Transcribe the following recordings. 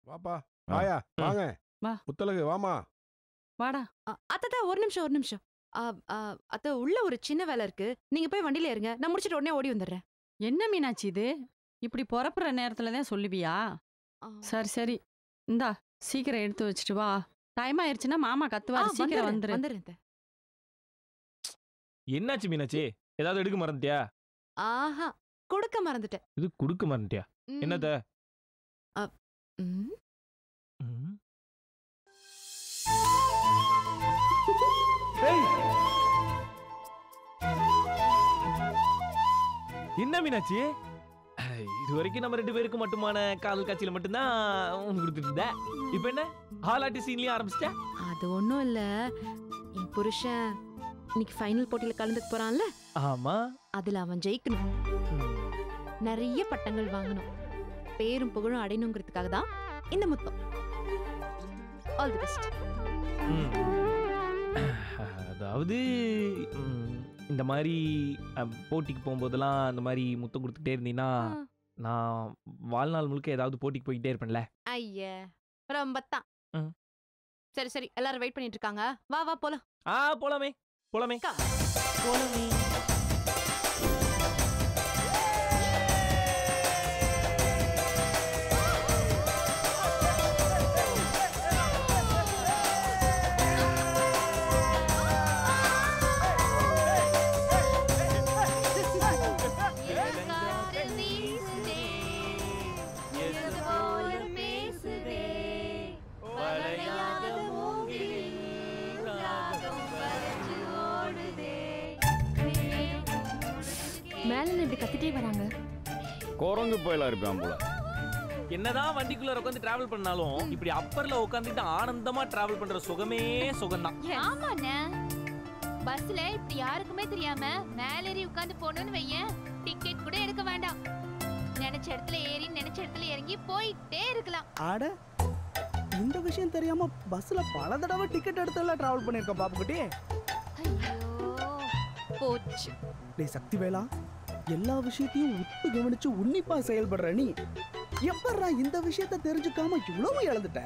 வாப்பா வாயா வாங்க வா. முத்தலகு வாமா வாடா அத்தா ஒரு நிமிஷம் ஒரு நிமிஷம் ஆ, ஆ, அத்தை உள்ள ஒரு சின்ன வேலை இருக்கு நீங்க போய் வண்டியில இருங்க நான் முடிச்சிட்டு உடனே ஓடி வந்துடுறேன் என்ன மீனாட்சி இது இப்படி புறப்புற நேரத்துல தான் சொல்லுவியா ஆ. சரி சரி இந்தா சீக்கிரம் எடுத்து வச்சுட்டு வா டைம் ஆயிருச்சுன்னா மாமா ஆ, கத்துவாரு சீக்கிரம் வந்துடுறேன், வந்துரு வந்துடுறேன் அத்தை. என்னாச்சு மீனாச்சி ஏதாவது எடுக்க மறந்துட்டியா ஆஹா கொடுக்க மறந்துட்டேன் இது குடுக்க மறந்துட்டியா ம். என்னத ம். என்ன மீனாட்சி ஐ, இது வரைக்கும் நம்ம ரெண்டு பேருக்கு மட்டுமான காதல் காட்சியில மட்டும்தான் உனக்கு கொடுத்துட்டு இருந்த இப்ப என்ன ஹாலாட்டி சீன்லயும் ஆரம்பிச்சிட்ட அது ஒண்ணும் இல்ல என் புருஷன் இன்னைக்கு ஃபைனல் போட்டியில கலந்துக்க போறான்ல ஆமா அதுல அவன் ஜெயிக்கணும் நிறைய பட்டங்கள் வாங்கணும் பேரும் புகழும் அடையணுங்கிறதுக்காக தான் இந்த முத்தம் ஆல் தி பெஸ்ட் ம். அதாவது ம், இந்த மாதிரி அஹ், போட்டிக்கு போகும்போதெல்லாம் அந்த மாதிரி முத்தம் கொடுத்துட்டே இருந்தீங்கன்னா நான் வாழ்நாள் முழுக்க ஏதாவது போட்டிக்கு போய்கிட்டே இருப்பேன்ல ஐய ரொம்ப தான் ம். சரி சரி எல்லாரும் வெயிட் பண்ணிட்டு இருக்காங்க வா வா போலாம் ஆ போலாமே போலாமே போலவே மேல இப்படி கத்திட்டே வராங்க குரங்கு போயில இருப்பான் போல என்னதான் வண்டிக்குள்ள உட்காந்து டிராவல் பண்ணாலும் இப்படி அப்பர்ல உட்காந்துட்டு ஆனந்தமா டிராவல் பண்ற சுகமே சுகம்தான் ஆமாண்ணே பஸ்ல இப்படி யாருக்குமே தெரியாம மேலேறி உட்கார்ந்து போகணும்னு வையேன் டிக்கெட் கூட எடுக்க வேண்டாம் நினைச்ச இடத்துல ஏறி நினைச்ச இடத்துல இறங்கி போயிட்டே இருக்கலாம் அட இந்த விஷயம் தெரியாம பஸ்ல பல தடவை டிக்கெட் எடுத்துலாம் டிராவல் பண்ணிருக்கேன் பாப்புக்குட்டி ஐயோ போச்சு டேய் சக்தி வேளா எல்லா விஷயத்தையும் உத்து கவனிச்சு உன்னிப்பா செயல்படுற நீ எப்படா இந்த விஷயத்த தெரிஞ்சுக்காம இவ்வளவு இழந்துட்ட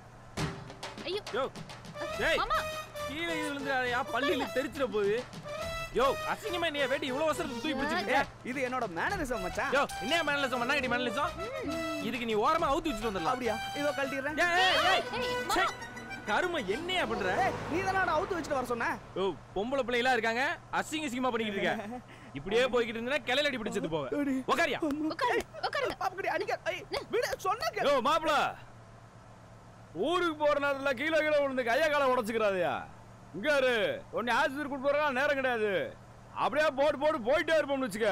ஏய் மாமா. கீழே இது விழுந்துறாயா பள்ளியில தெரிச்சிட போகுது யோ அசிங்கமா நீ வேட்டி இவ்வளவு அவசரத்துக்கு தூக்கி பிடிச்சிருக்க இது என்னோட மேனரிசம் மச்சான் யோ என்ன மேனலிசம் மண்ணாடி மேனலிசம் இதுக்கு நீ ஓரமா அவுத்து வச்சுட்டு வந்துடலாம் அப்படியா இதோ கழட்டிடுறேன் ஏய், ஏய், ஏய். ஏய், ச்சே, மாமா. கரும என்னையா பண்ற நீ தானே அவுத்து வச்சுட்டு வர சொன்ன ஓ பொம்பளை பிள்ளைகளா இருக்காங்க அசிங்க அசிங்கமா பண்ணிக்கிட்டு இருக்க இப்படியே போய்கிட்டு இருந்தா கிளையில அடி பிடிச்சது போவ உக்காரியா உட்காருங்க உட்காருங்க பாப்புக்குட்டி அடிக்க ஐய், விடு சொன்ன கேளு. யோ மாப்பிள ஊருக்கு போற நேரத்துல கீழே கீழே விழுந்து கைய காலை உடச்சுக்கிறாதயா இங்க இரு உன்னை ஆஸ்பத்திரி கூட்டு போறா நேரம் கிடையாது அப்படியே போட்டு போட்டு போயிட்டே இருப்போம்னு வச்சுக்க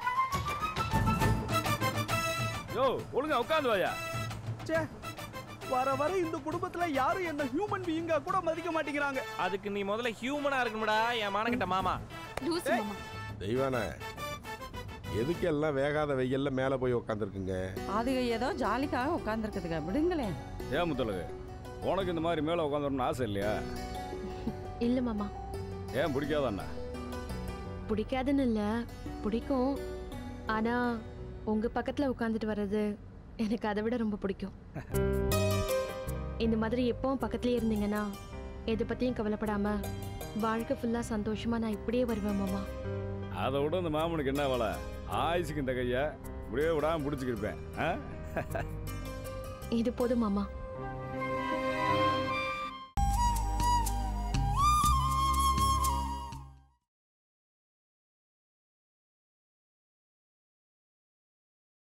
யோ ஒழுங்கா உட்காந்து வாயா ச்சே, வர வர இந்த குடும்பத்துல யாரும் என்ன ஹியூமன் பீயிங்கா கூட மதிக்க மாட்டேங்கிறாங்க அதுக்கு நீ முதல்ல ஹியூமனா இருக்கணும்டா என் மானங்கிட்ட மாமா லூசு மாமா தெய்வான எதுக்கு எல்லாம் வேகாத வெயில்ல மேல போய் உக்காந்துருக்குங்க அதுக ஏதோ ஜாலிக்காக உட்காந்துருக்குதுங்க விடுங்களேன் ஏன் முத்தலகு உனக்கு இந்த மாதிரி மேல உட்காந்துடணும்னு ஆசை இல்லையா இல்ல மாமா ஏன் பிடிக்காதண்ணா பிடிக்காதுன்னு இல்ல பிடிக்கும் ஆனா உங்க பக்கத்துல உட்காந்துட்டு வர்றது எனக்கு அதை விட ரொம்ப பிடிக்கும் இந்த மாதிரி எப்பவும் பக்கத்துலயே இருந்தீங்கன்னா எதை பத்தியும் கவலைப்படாம வாழ்க்கை ஃபுல்லா சந்தோஷமா நான் இப்படியே வருவேன் மாமா அதை விட இந்த மாமனுக்கு என்ன வேலை ஆயுசுக்கு இந்த கைய இப்படியே விடாம பிடிச்சிக்கிருப்பேன் ஆ இது போதும் மாமா